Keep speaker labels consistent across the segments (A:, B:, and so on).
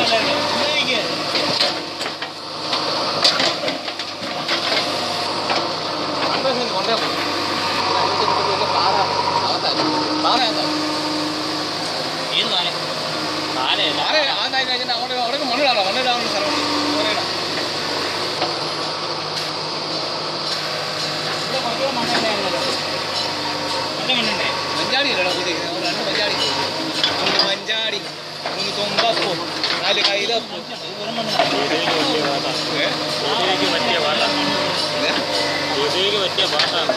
A: ഏത് പാല പാലയല്ല
B: അവിടെ മണ്ണിടാണോ മണ്ണിടാനുള്ള സ്ഥലം
A: ഇവിടെ കുറച്ചുകൂടെ മണ്ണുണ്ടായിരുന്നല്ലോ നല്ല മണ്ണുണ്ടേ
B: മഞ്ചാടി ഇല്ലടാ ഉദ്ദേശിക്കുന്നത് രണ്ട് മഞ്ചാടി മൂന്ന് മഞ്ചാടി മൂന്ന് തൊമ്പപ്പൂ നാല് കൈതപ്പൂ
A: ഇത് വെറും മണ്ണ്
B: ഏ?
C: പറ്റിയ പാട്ടാണ്
B: ഏ?
C: ഇതിലേക്ക് പറ്റിയ പാട്ടാണ്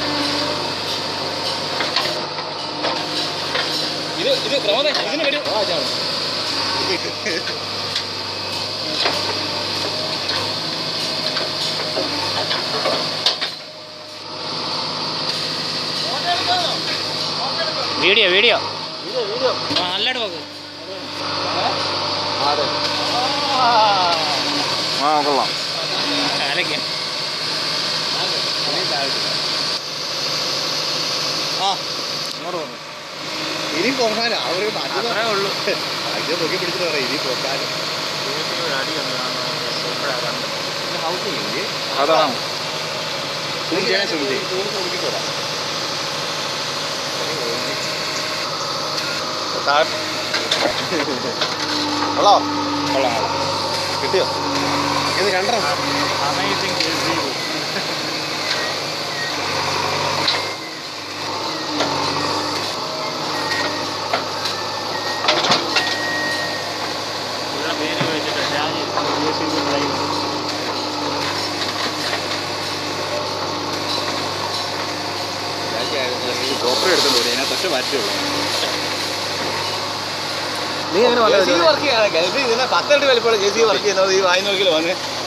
B: ഇത് ഇത് പ്രമോദ ഇതിന് വരും ആ ചാവും
C: വീഡിയോ വീഡിയോ
A: ആ നല്ലതായിട്ട് നോക്ക്
C: ആ കൊള്ളാം
A: ആരൊക്കെ
B: ആ ഇങ്ങോട്ട് വന്നു ഇനി പോകാനാ അവര് മാറ്റുന്ന
C: അത്രേ ഉള്ളൂ
B: ഇത് നോക്കി പിടിച്ചിട്ട് പറയാം ഇനി പോകാനും ഹൗസിംഗ് ഇല്ലേ
C: അതാണ്
B: സൂം ചെയ്യാൻ ശ്രമിച്ചേ ഹലോ കൊള്ളാം കൊള്ളാം കിട്ടിയോ ഇത് രണ്ടെണ്ണം
C: അമേസിംഗ് പേര് വെച്ചിട്ട് രാജി ഡ്രൈവർ
B: ഡോക്ടറെ എടുത്തോളൂ അതിനകത്ത് ഒറ്റ മാറ്റുള്ളൂ
C: നീ എങ്ങനെ
B: ജെ സി വർക്ക് ചെയ്യാനൊക്കെ ഇത് ഇതിനെ പത്തരട്ടി വലിപ്പമുള്ള ജെ സി വർക്ക് ചെയ്യുന്നത് ഈ വായനോക്കിൽ വന്ന്